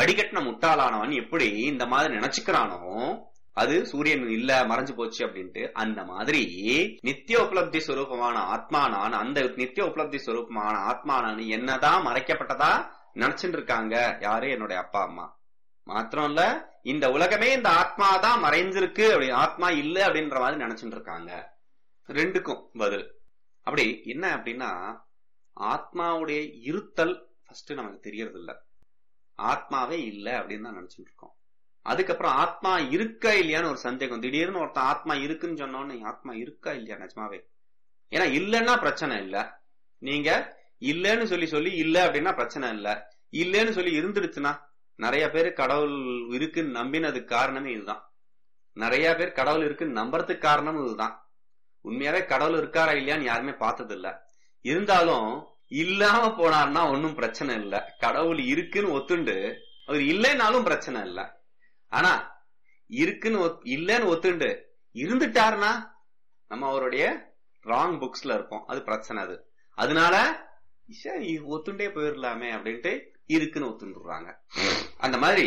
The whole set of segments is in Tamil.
வடிகட்டின முட்டாளானவன் எப்படி இந்த மாதிரி நினைச்சுக்கிறானோ அது சூரியன் இல்ல மறைஞ்சு போச்சு அப்படின்ட்டு அந்த மாதிரி நித்திய உபலப்தி சுரூபமான ஆத்மானான் அந்த நித்திய உபலப்தி சுரூபமான ஆத்மானான் என்னதான் மறைக்கப்பட்டதா நினைச்சுட்டு இருக்காங்க யாரு என்னுடைய அப்பா அம்மா மாத்திரம் இல்ல இந்த உலகமே இந்த ஆத்மா தான் மறைஞ்சிருக்கு அப்படி ஆத்மா இல்ல அப்படின்ற மாதிரி நினைச்சுட்டு இருக்காங்க ரெண்டுக்கும் பதில் அப்படி என்ன அப்படின்னா ஆத்மாவுடைய இருத்தல் ஃபர்ஸ்ட் நமக்கு தெரியறது இல்ல ஆத்மாவே இல்ல அப்படின்னு தான் நினைச்சுட்டு இருக்கோம் அதுக்கப்புறம் ஆத்மா இருக்கா இல்லையான்னு ஒரு சந்தேகம் திடீர்னு ஒருத்தன் ஆத்மா இருக்குன்னு சொன்னோன்னு ஆத்மா இருக்கா இல்லையா நிஜமாவே ஏன்னா இல்லைன்னா பிரச்சனை இல்ல நீங்க இல்லைன்னு சொல்லி சொல்லி இல்ல அப்படின்னா பிரச்சனை இல்ல இல்லைன்னு சொல்லி இருந்துடுச்சுன்னா நிறைய பேர் கடவுள் இருக்குன்னு நம்பினதுக்கு காரணமே இதுதான் நிறைய பேர் கடவுள் இருக்குன்னு நம்புறதுக்கு காரணமும் இதுதான் உண்மையாவே கடவுள் இருக்காரா இல்லையான்னு யாருமே பார்த்தது இல்ல இருந்தாலும் இல்லாம போனார்னா ஒன்னும் பிரச்சனை இல்ல கடவுள் இருக்குன்னு ஒத்துண்டு அவர் இல்லைனாலும் பிரச்சனை இல்ல ஆனா இருக்குன்னு ஒத்- இல்லைன்னு ஒத்துண்டு இருந்துட்டாருன்னா நம்ம அவருடைய ராங் புக்ஸ்ல இருப்போம் அது பிரச்சனை அது அதனால சரி ஒத்துண்டே போயிடலாமே அப்படின்ட்டு இருக்குன்னு ஒத்துண்டுறாங்க அந்த மாதிரி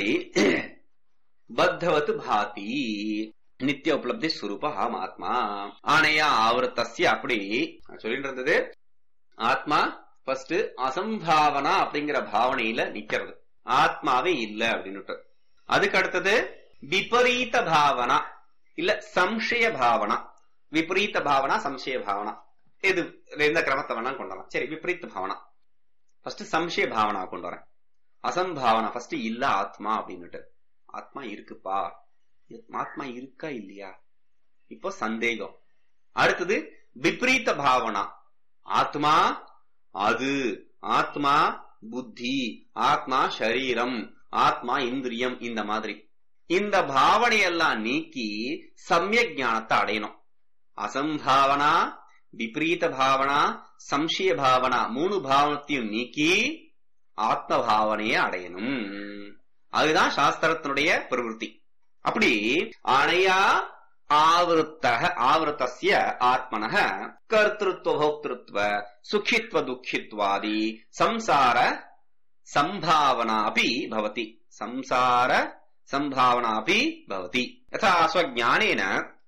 பத்தவத் பாதி நித்திய உபலப்தி ஸ்வரூப ஆம் ஆத்மா ஆனையா ஆவரத்தஸ்ய அப்படி சொல்லிட்டு இருந்தது ஆத்மா ஃபர்ஸ்ட் அசம்பாவனா அப்படிங்கிற பாவனையில நிக்கிறது ஆத்மாவே இல்ல அப்படின்னுட்டு அதுக்கு அடுத்தது விபரீத பாவனா இல்ல சம்சய பாவனா விபரீத பாவனா சம்சய பாவனா இது எந்த கிரமத்தை வேணா கொண்டு வரலாம் சரி விபரீத பாவனா ஃபர்ஸ்ட் சம்சய பாவனா கொண்டு வரேன் அசம்பாவனா ஃபர்ஸ்ட் இல்ல ஆத்மா அப்படின்னுட்டு ஆத்மா இருக்குப்பா ஆத்மா இருக்கா இல்லையா இப்போ சந்தேகம் அடுத்தது விபரீத பாவனா ஆத்மா அது ஆத்மா புத்தி ஆத்மா சரீரம் ஆத்மா இந்திரியம் இந்த மாதிரி இந்த பாவனையெல்லாம் நீக்கி சமயக் ஞானத்தை அடையணும் அசம்பாவனா விபரீத பாவனா சம்சய பாவனா மூணு பாவனத்தையும் நீக்கி ஆத்ம பாவனையை அடையணும் அதுதான் சாஸ்திரத்தினுடைய பிரவருத்தி அப்படி அணையா ஆவருத்த ஆவருத்தஸ்ய ஆத்மனः கர்த்திருவ போக்திருத்வ சுகித்வ துக்கித்வாதி சம்சார சம்பாவனா अपि भवति संसार संभावना अपि भवति यथा स्वज्ञानेन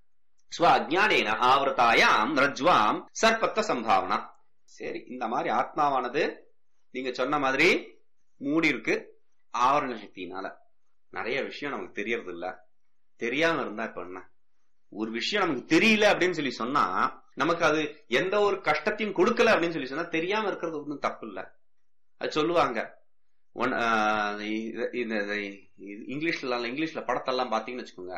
ஸ்வ அஜானேன ஆவருத்தாயாம் ரஜ்வாம் சர்ப்பத்த சம்பாவனா சரி இந்த மாதிரி ஆத்மாவானது நீங்க சொன்ன மாதிரி மூடி இருக்கு ஆவரண சக்தியினால நிறைய விஷயம் நமக்கு தெரியறது இல்ல தெரியாம இருந்தா இப்ப என்ன ஒரு விஷயம் நமக்கு தெரியல அப்படின்னு சொல்லி சொன்னா நமக்கு அது எந்த ஒரு கஷ்டத்தையும் கொடுக்கல அப்படின்னு சொல்லி சொன்னா தெரியாம இருக்கிறது ஒன்றும் தப்பு இல்ல அது சொல்லுவாங்க ஒன் ஆஹ் இது- இந்த இந்த இங்கிலீஷ்ல இங்கிலீஷ்ல படத்தெல்லாம் பாத்தீங்கன்னு வச்சுக்கோங்க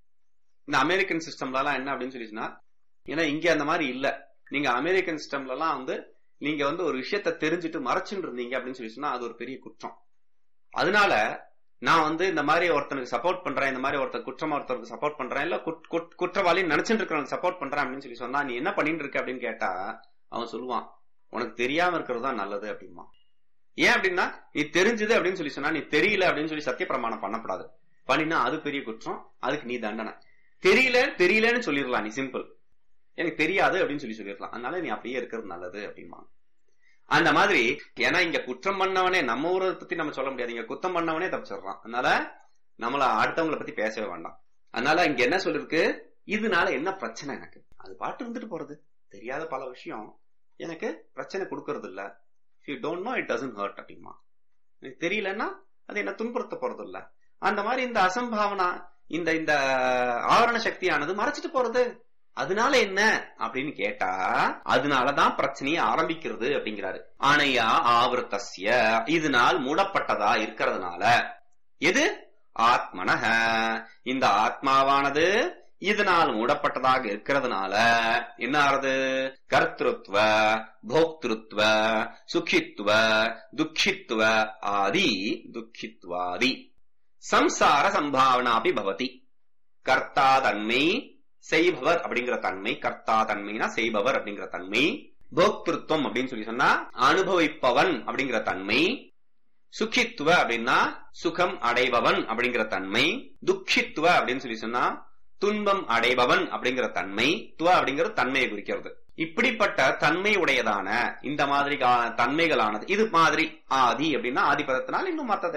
இந்த அமெரிக்கன் சிஸ்டம்ல எல்லாம் என்ன அப்படின்னு சொல்லி சொன்னா ஏன்னா இங்க அந்த மாதிரி இல்ல நீங்க அமெரிக்கன் சிஸ்டம்ல எல்லாம் வந்து நீங்க வந்து ஒரு விஷயத்த தெரிஞ்சுட்டு மறைச்சுட்டு இருந்தீங்க அப்படின்னு சொல்லி சொன்னா அது ஒரு பெரிய குற்றம் அதனால நான் வந்து இந்த மாதிரி ஒருத்தனுக்கு சப்போர்ட் பண்றேன் இந்த மாதிரி ஒருத்தர் குற்றமா ஒருத்தருக்கு சப்போர்ட் பண்றேன் இல்ல குட்- குட்- குற்றவாளின்னு நினைச்சிட்டு இருக்கிறவனுக்கு சப்போர்ட் பண்றேன் அப்படின்னு சொல்லி சொன்னா நீ என்ன பண்ணிட்டு இருக்க அப்படின்னு கேட்டா அவன் சொல்லுவான் உனக்கு தெரியாம இருக்கிறது தான் நல்லது அப்படிமா ஏன் அப்படின்னா நீ தெரிஞ்சது அப்படின்னு சொல்லி சொன்னா நீ தெரியல அப்படின்னு சொல்லி சத்திய பிரமாணம் பண்ணக்கூடாது பண்ணினா அது பெரிய குற்றம் அதுக்கு நீ தண்டனை தெரியல தெரியலன்னு சொல்லிடலாம் நீ சிம்பிள் எனக்கு தெரியாது அப்படின்னு சொல்லி சொல்லிடலாம் அதனால நீ அப்படியே இருக்கிறது நல்லது அப்படிமா அந்த மாதிரி ஏன்னா இங்க குற்றம் பண்ணவனே நம்ம ஊரை பத்தி நம்ம சொல்ல முடியாது இங்க குத்தம் பண்ணவனே தப்பிச்சிடுறான் அதனால நம்மள அடுத்தவங்களை பத்தி பேசவே வேண்டாம் அதனால இங்க என்ன சொல்லிருக்கு இதனால என்ன பிரச்சனை எனக்கு அது பாட்டு இருந்துட்டு போறது தெரியாத பல விஷயம் எனக்கு பிரச்சனை கொடுக்கறது இல்ல you don't know it doesn't hurt அப்படிமா எனக்கு தெரியலன்னா அது என்ன துன்புறுத்த போறது இல்ல அந்த மாதிரி இந்த அசம்பாவனா இந்த இந்த ஆவரண சக்தியானது மறைச்சிட்டு போறது அதனால என்ன அப்படின்னு கேட்டா அதனாலதான் பிரச்சனையை ஆரம்பிக்கிறது அப்படிங்கிறாரு ஆனையா ஆவர்த்தஸ்ய இதனால் மூடப்பட்டதா இருக்கிறதுனால எது ஆத்மனக இந்த ஆத்மாவானது இதனால் மூடப்பட்டதாக இருக்கிறதுனால என்ன ஆறுது கர்த்திருத்வ போக்திருத்வ சுகித்வ துக்கித்வ ஆதி துக்கித்வாதி சம்சார சம்பாவனா அப்படி பவதி கர்த்தா தன்மை செய்பவர் அப்படிங்கிற தன்மை கர்த்தா தன்மைனா செய்பவர் அப்படிங்கிற தன்மை போக்திருத்துவம் அப்படின்னு சொல்லி சொன்னா அனுபவிப்பவன் அப்படிங்கிற தன்மை சுகித்துவ அப்படின்னா சுகம் அடைபவன் அப்படிங்கிற தன்மை துக்கித்துவ அப்படின்னு சொல்லி சொன்னா துன்பம் அடைபவன் அப்படிங்கிற தன்மை துவ அப்படிங்கிற தன்மையை குறிக்கிறது இப்படிப்பட்ட தன்மை உடையதான இந்த மாதிரி தன்மைகளானது இது மாதிரி ஆதி அப்படின்னா ஆதிபதத்தினால் இன்னும் மத்த